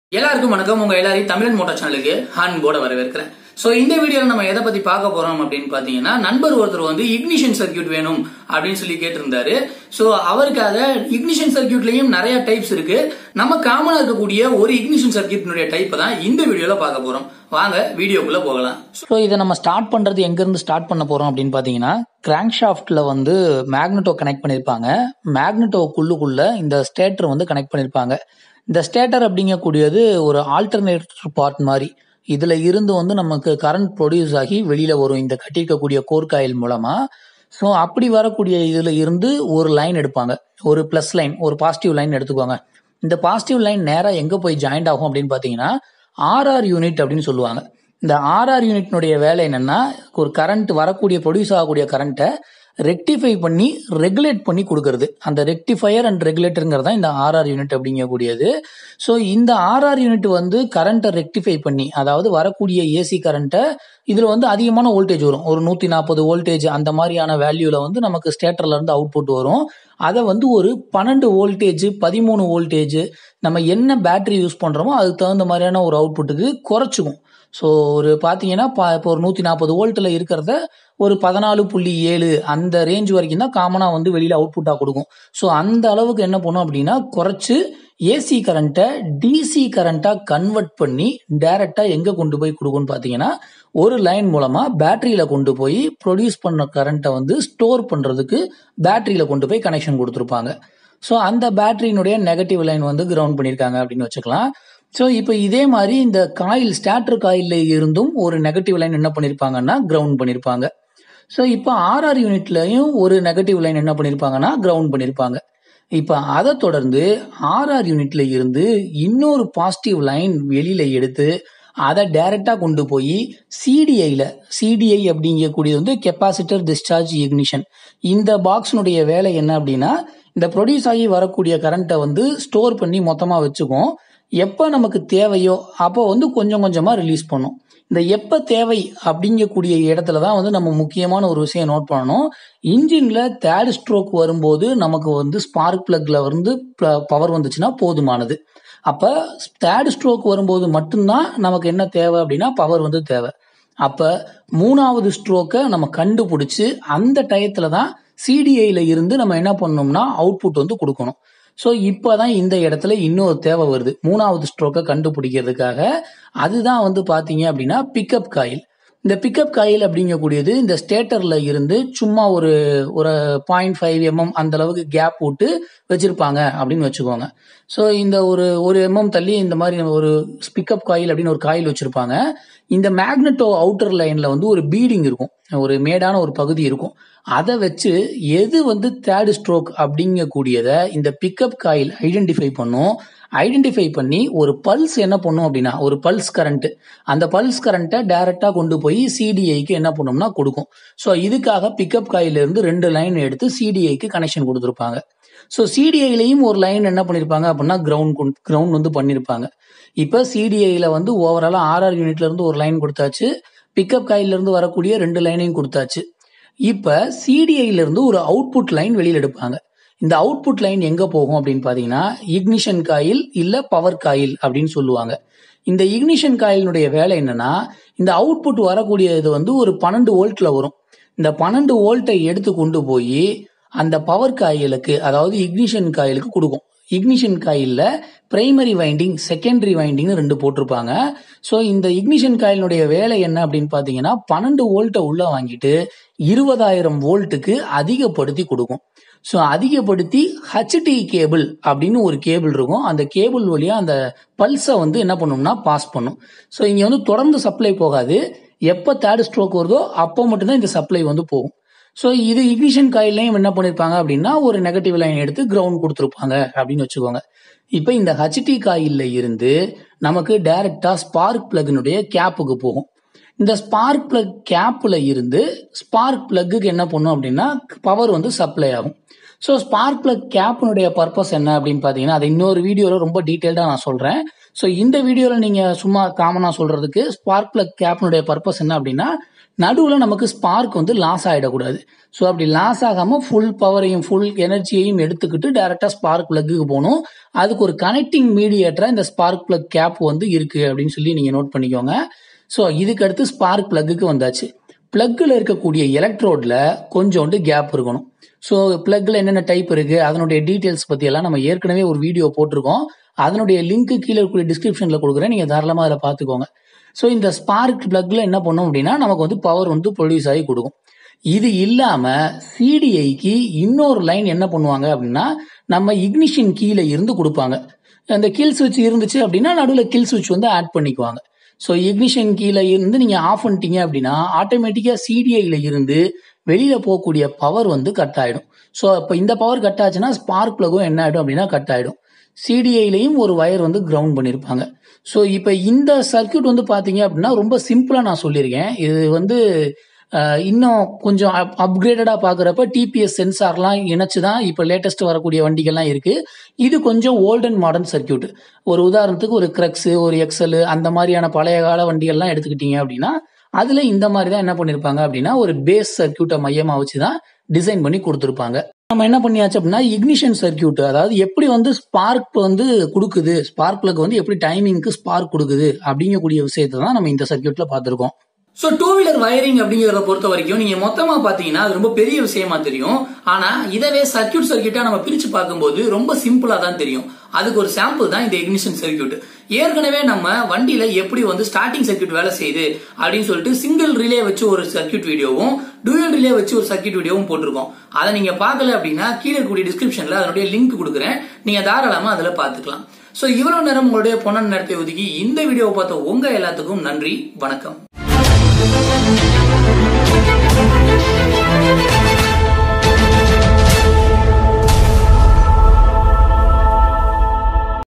எல்லாருக்கும் வணக்கம் உங்க எல்லாரையும் தமிழன் மோட்டார் சேனலுக்கு அன்போட வரவேற்கிறேன் சோ இந்த வீடியோல நம்ம எதை பத்தி பார்க்க போறோம் அப்படின்னு பாத்தீங்கன்னா நண்பர் ஒருத்தர் வந்து இக்னிஷன் சர்க்கியூட் வேணும் அப்படின்னு சொல்லி கேட்டிருந்தாரு சோ அவருக்காக இக்னிஷன் சர்க்கியூட்லயும் நிறைய டைப்ஸ் இருக்கு நம்ம காமனா இருக்கக்கூடிய ஒரு இக்னிஷன் சர்க்கியூட்னுடைய டைப் தான் இந்த வீடியோல பார்க்க போறோம் வாங்க வீடியோக்குள்ள போகலாம் ஸோ இதை நம்ம ஸ்டார்ட் பண்றது எங்கேருந்து ஸ்டார்ட் பண்ண போறோம் அப்படின்னு பார்த்தீங்கன்னா கிராங்க் ஷாஃப்ட்ல வந்து மேக்னெட்டோ கனெக்ட் பண்ணியிருப்பாங்க மேக்னெட்டோக்குள்ளுக்குள்ள இந்த ஸ்டேட்டர் வந்து கனெக்ட் பண்ணியிருப்பாங்க இந்த ஸ்டேட்டர் அப்படிங்கக்கூடியது ஒரு ஆல்டர்னேட்டர் பார்ட் மாதிரி இதுல இருந்து வந்து நமக்கு கரண்ட் ப்ரொடியூஸ் ஆகி வெளியில வரும் இந்த கட்டியிருக்கக்கூடிய கோர் காயில் மூலமா ஸோ அப்படி வரக்கூடிய இதுல இருந்து ஒரு லைன் எடுப்பாங்க ஒரு ப்ளஸ் லைன் ஒரு பாசிட்டிவ் லைன் எடுத்துக்குவாங்க இந்த பாசிட்டிவ் லைன் நேரா எங்க போய் ஜாயிண்ட் ஆகும் அப்படின்னு பார்த்தீங்கன்னா ஆர்ஆர் யூனிட் அப்படின்னு சொல்லுவாங்க இந்த ஆர்ஆர் யூனிட்னுடைய வேலை என்னன்னா ஒரு கரண்ட் வரக்கூடிய ப்ரொடியூஸ் ஆகக்கூடிய கரண்ட்டை ரெக்டிஃபை பண்ணி ரெகுலேட் பண்ணி கொடுக்கறது அந்த ரெக்டிஃபயர் அண்ட் ரெகுலேட்டருங்கிறது தான் இந்த ஆர்ஆர் யூனிட் அப்படிங்கக்கூடியது ஸோ இந்த ஆர்ஆர் யூனிட் வந்து கரண்ட்டை ரெக்டிஃபை பண்ணி அதாவது வரக்கூடிய ஏசி கரண்ட்டை இதில் வந்து அதிகமான வோல்டேஜ் வரும் ஒரு நூற்றி நாற்பது வோல்டேஜ் அந்த மாதிரியான வேல்யூவில் வந்து நமக்கு ஸ்டேட்டர்ல இருந்து அவுட்புட் வரும் அதை வந்து ஒரு பன்னெண்டு வோல்டேஜ் பதிமூணு வோல்டேஜ் நம்ம என்ன பேட்டரி யூஸ் பண்ணுறோமோ அதுக்கு தகுந்த மாதிரியான ஒரு அவுட்புட்டுக்கு குறைச்சிக்கும் ஸோ ஒரு பார்த்தீங்கன்னா பா இப்போ ஒரு நூற்றி நாற்பது வோல்ட்டில் இருக்கிறத ஒரு பதினாலு புள்ளி ஏழு அந்த ரேஞ்ச் வரைக்கும் தான் காமனாக வந்து வெளியில் அவுட்புட்டாக கொடுக்கும் ஸோ அந்த அளவுக்கு என்ன பண்ணும் அப்படின்னா குறைச்சு ஏசி கரண்ட்டை டிசி கரண்ட்டாக கன்வெர்ட் பண்ணி டைரெக்டாக எங்கே கொண்டு போய் கொடுக்கும்னு பார்த்தீங்கன்னா ஒரு லைன் மூலமாக பேட்டரியில் கொண்டு போய் ப்ரொடியூஸ் பண்ண கரண்ட்டை வந்து ஸ்டோர் பண்ணுறதுக்கு பேட்டரியில் கொண்டு போய் கனெக்ஷன் கொடுத்துருப்பாங்க ஸோ அந்த பேட்டரியினுடைய நெகட்டிவ் லைன் வந்து கிரவுண்ட் பண்ணியிருக்காங்க அப்படின்னு வச்சுக்கலாம் ஸோ இப்போ இதே மாதிரி இந்த காயில் ஸ்டாட்டர் காயில்ல இருந்தும் ஒரு நெகட்டிவ் லைன் என்ன பண்ணியிருப்பாங்கன்னா கிரவுண்ட் பண்ணியிருப்பாங்க ஸோ இப்போ ஆர்ஆர் யூனிட்லையும் ஒரு நெகட்டிவ் லைன் என்ன பண்ணியிருப்பாங்கன்னா கிரவுண்ட் பண்ணியிருப்பாங்க இப்போ அதை தொடர்ந்து ஆர்ஆர் யூனிட்ல இருந்து இன்னொரு பாசிட்டிவ் லைன் வெளியில எடுத்து அதை டைரக்டா கொண்டு போய் சிடிஐல சிடிஐ அப்படிங்கக்கூடியது வந்து கெப்பாசிட்டர் டிஸ்சார்ஜ் இக்னிஷன் இந்த பாக்ஸினுடைய வேலை என்ன அப்படின்னா இந்த ப்ரொடியூஸ் ஆகி வரக்கூடிய கரண்ட்டை வந்து ஸ்டோர் பண்ணி மொத்தமாக வச்சுக்கும் எப்போ நமக்கு தேவையோ அப்போ வந்து கொஞ்சம் கொஞ்சமாக ரிலீஸ் பண்ணும் இந்த எப்போ தேவை அப்படிங்கக்கூடிய இடத்துல தான் வந்து நம்ம முக்கியமான ஒரு விஷயம் நோட் பண்ணணும் இன்ஜின்ல தேர்ட் ஸ்ட்ரோக் வரும்போது நமக்கு வந்து ஸ்பார்க் பிளக்ல வந்து பவர் வந்துச்சுன்னா போதுமானது அப்போ தேர்ட் ஸ்ட்ரோக் வரும்போது மட்டும்தான் நமக்கு என்ன தேவை அப்படின்னா பவர் வந்து தேவை அப்போ மூணாவது ஸ்ட்ரோக்கை நம்ம கண்டுபிடிச்சு அந்த டயத்துல தான் சிடிஐல இருந்து நம்ம என்ன பண்ணோம்னா அவுட்புட் வந்து கொடுக்கணும் ஸோ இப்போதான் இந்த இடத்துல இன்னொரு தேவை வருது மூணாவது ஸ்ட்ரோக்கை கண்டுபிடிக்கிறதுக்காக அதுதான் வந்து பார்த்தீங்க அப்படின்னா பிக்கப் காயில் இந்த பிக்கப் காயில் அப்படிங்கக்கூடியது இந்த ஸ்டேட்டர்ல இருந்து சும்மா ஒரு ஒரு பாயிண்ட் ஃபைவ் எம்எம் அந்த அளவுக்கு கேப் விட்டு வச்சிருப்பாங்க அப்படின்னு வச்சுக்கோங்க ஸோ இந்த ஒரு ஒரு எம்எம் தள்ளி இந்த மாதிரி ஒரு பிக்கப் காயில் அப்படின்னு ஒரு காயில் வச்சிருப்பாங்க இந்த மேக்னெட்டோ அவுட்டர் லைன்ல வந்து ஒரு பீடிங் இருக்கும் ஒரு மேடான ஒரு பகுதி இருக்கும் அதை வச்சு எது வந்து தேர்ட் ஸ்ட்ரோக் அப்படிங்கக்கூடியதை இந்த பிக்கப் காயில் ஐடென்டிஃபை பண்ணும் ஐடென்டிஃபை பண்ணி ஒரு பல்ஸ் என்ன பண்ணும் அப்படின்னா ஒரு பல்ஸ் கரண்ட் அந்த பல்ஸ் கரண்ட்டை டைரக்டா கொண்டு போய் சிடிஐக்கு என்ன பண்ணும்னா கொடுக்கும் ஸோ இதுக்காக பிக்கப் காயில இருந்து ரெண்டு லைன் எடுத்து சிடிஐக்கு கனெக்ஷன் கொடுத்துருப்பாங்க ஸோ சிடிஐலையும் ஒரு லைன் என்ன பண்ணிருப்பாங்க அப்படின்னா கிரவுண்ட் கிரவுண்ட் வந்து பண்ணிருப்பாங்க இப்போ சிடிஐல வந்து ஓவராலா ஆர்ஆர் யூனிட்ல இருந்து ஒரு லைன் கொடுத்தாச்சு பிக்கப் காயில இருந்து வரக்கூடிய ரெண்டு லைனையும் கொடுத்தாச்சு இப்ப சிடிஐல இருந்து ஒரு அவுட்புட் லைன் வெளியில எடுப்பாங்க இந்த அவுட்புட் லைன் எங்க போகும் அப்படின்னு பாத்தீங்கன்னா இக்னிஷன் காயில் இல்ல பவர் காயில் அப்படின்னு சொல்லுவாங்க இந்த இக்னிஷன் காயிலினுடைய வேலை என்னன்னா இந்த அவுட்புட் வரக்கூடிய இது வந்து ஒரு பன்னெண்டு வோல்ட்ல வரும் இந்த பன்னெண்டு வோல்ட்டை எடுத்து கொண்டு போய் அந்த பவர் காயிலுக்கு அதாவது இக்னிஷன் காயிலுக்கு கொடுக்கும் இக்னிஷன் காயில்ல பிரைமரி வைண்டிங் செகண்டரி வைண்டிங் ரெண்டு போட்டிருப்பாங்க ஸோ இந்த இக்னிஷன் காயிலுடைய வேலை என்ன அப்படின்னு பார்த்தீங்கன்னா பன்னெண்டு வோல்ட்டை உள்ள வாங்கிட்டு இருபதாயிரம் வோல்ட்டுக்கு அதிகப்படுத்தி கொடுக்கும் ஸோ அதிகப்படுத்தி ஹச்டி கேபிள் அப்படின்னு ஒரு கேபிள் இருக்கும் அந்த கேபிள் வழியா அந்த பல்ஸை வந்து என்ன பண்ணும்னா பாஸ் பண்ணும் ஸோ இங்க வந்து தொடர்ந்து சப்ளை போகாது எப்போ தேர்ட் ஸ்ட்ரோக் வருதோ அப்போ மட்டும்தான் இந்த சப்ளை வந்து போகும் ஸோ இது இக்னிஷன் காயிலையும் என்ன பண்ணிருப்பாங்க அப்படின்னா ஒரு நெகட்டிவ் லைன் எடுத்து கிரவுண்ட் கொடுத்துருப்பாங்க அப்படின்னு வச்சுக்கோங்க இப்போ இந்த ஹச்டி காயில்ல இருந்து நமக்கு டைரக்டா ஸ்பார்க் பிளக்னுடைய கேப்புக்கு போகும் இந்த ஸ்பார்க் பிளக் கேப்ல இருந்து ஸ்பார்க் பிளக்குக்கு என்ன பண்ணும் அப்படின்னா பவர் வந்து சப்ளை ஆகும் ஸோ ஸ்பார்க் பிளக் கேப்னுடைய பர்பஸ் என்ன அப்படின்னு பார்த்தீங்கன்னா அதை இன்னொரு வீடியோவில் ரொம்ப டீட்டெயில்டாக நான் சொல்கிறேன் ஸோ இந்த வீடியோவில் நீங்கள் சும்மா காமனாக சொல்கிறதுக்கு ஸ்பார்க் பிளக் கேப்னுடைய பர்பஸ் என்ன அப்படின்னா நடுவில் நமக்கு ஸ்பார்க் வந்து லாஸ் ஆகிடக்கூடாது ஸோ அப்படி லாஸ் ஆகாமல் ஃபுல் பவரையும் ஃபுல் எனர்ஜியையும் எடுத்துக்கிட்டு டேரெக்டாக ஸ்பார்க் பிளக்குக்கு போகணும் அதுக்கு ஒரு கனெக்டிங் மீடியேட்டராக இந்த ஸ்பார்க் பிளக் கேப் வந்து இருக்குது அப்படின்னு சொல்லி நீங்கள் நோட் பண்ணிக்கோங்க ஸோ இதுக்கு அடுத்து ஸ்பார்க் பிளக்குக்கு வந்தாச்சு பிளக்கில் இருக்கக்கூடிய எலக்ட்ரோடில் கொஞ்சோண்டு கேப் இருக்கணும் ஸோ பிளக்கில் என்னென்ன டைப் இருக்குது அதனுடைய டீட்டெயில்ஸ் பற்றியெல்லாம் நம்ம ஏற்கனவே ஒரு வீடியோ போட்டிருக்கோம் அதனுடைய லிங்க் கீழே இருக்கக்கூடிய டிஸ்கிரிப்ஷனில் கொடுக்குறேன் நீங்கள் தாராளமாக அதில் பார்த்துக்கோங்க ஸோ இந்த ஸ்பார்க் பிளக்ல என்ன பண்ணோம் அப்படின்னா நமக்கு வந்து பவர் வந்து ப்ரொடியூஸ் ஆகி கொடுக்கும் இது இல்லாம சிடிஐக்கு இன்னொரு லைன் என்ன பண்ணுவாங்க அப்படின்னா நம்ம இக்னிஷன் கீழே இருந்து கொடுப்பாங்க அந்த கில் சுவிட்ச் இருந்துச்சு அப்படின்னா நடுவில் கில் சுவிட்ச் வந்து ஆட் பண்ணிக்குவாங்க ஸோ இக்னிஷன் கீழே இருந்து நீங்கள் ஆஃப் பண்ணிட்டீங்க அப்படின்னா ஆட்டோமேட்டிக்காக சிடிஐயில் இருந்து வெளியில் போகக்கூடிய பவர் வந்து கட் ஆகிடும் ஸோ இப்போ இந்த பவர் கட் ஆச்சுன்னா ஸ்பார்க் பிளக்கும் என்ன ஆகிடும் அப்படின்னா கட் ஆகிடும் சிடிஐலையும் ஒரு வயர் வந்து கிரவுண்ட் பண்ணியிருப்பாங்க ஸோ இப்போ இந்த சர்க்கியூட் வந்து பார்த்தீங்க அப்படின்னா ரொம்ப சிம்பிளாக நான் சொல்லியிருக்கேன் இது வந்து அஹ், இன்னும் கொஞ்சம் அப் அப்கிரேடடாக பார்க்குறப்ப டிபிஎஸ் சென்சார்லாம் இணைச்சு தான் இப்போ லேட்டஸ்ட் வரக்கூடிய வண்டிகள்லாம் இருக்குது இது கொஞ்சம் ஓல்ட் அண்ட் மாடர்ன் சர்க்கியூட் ஒரு உதாரணத்துக்கு ஒரு கிரக்ஸு ஒரு எக்ஸல் அந்த மாதிரியான பழைய கால வண்டிகள்லாம் எடுத்துக்கிட்டீங்க அப்படின்னா அதில் இந்த மாதிரி தான் என்ன பண்ணியிருப்பாங்க அப்படின்னா ஒரு பேஸ் சர்க்கியூட்டை மையமாக வச்சு தான் டிசைன் பண்ணி கொடுத்துருப்பாங்க நம்ம என்ன பண்ணியாச்சு அப்படின்னா இக்னிஷன் சர்க்கியூட் அதாவது எப்படி வந்து ஸ்பார்க் வந்து கொடுக்குது ஸ்பார்க் பிளக் வந்து எப்படி டைமிங்க்கு ஸ்பார்க் கொடுக்குது அப்படிங்கக்கூடிய விஷயத்தை தான் நம்ம இந்த சர்க்கியூட்ல பார்த்துருக்கோம் சோ டூ வீலர் வயரிங் அப்படிங்கறத பொறுத்த வரைக்கும் நீங்க மொத்தமா பாத்தீங்கன்னா அது ரொம்ப பெரிய விஷயமா தெரியும் ஆனா இதவே சர்க்கியூட் சர்க்கியூட்டா நம்ம பிரிச்சு பார்க்கும்போது ரொம்ப சிம்பிளா தான் தெரியும் அதுக்கு ஒரு சாம்பிள் தான் இந்த இக்னிஷன் சர்க்கியூட் ஏற்கனவே நம்ம வண்டியில எப்படி வந்து ஸ்டார்டிங் சர்க்கியூட் வேலை செய்யுது அப்படின்னு சொல்லிட்டு சிங்கிள் ரிலே வச்சு ஒரு சர்க்கியூட் வீடியோவும் டூயல் ரிலே வச்சு ஒரு சர்க்கியூட் வீடியோவும் போட்டிருக்கோம் அதை நீங்க பார்க்கல அப்படின்னா கீழே இருக்கக்கூடிய டிஸ்கிரிப்ஷன்ல அதனுடைய லிங்க் கொடுக்குறேன் நீங்க தாராளமா அதுல பாத்துக்கலாம் சோ இவ்வளவு நேரம் உங்களுடைய பொண்ணு நேரத்தை ஒதுக்கி இந்த வீடியோவை பார்த்த உங்க எல்லாத்துக்கும் நன்றி வணக்கம்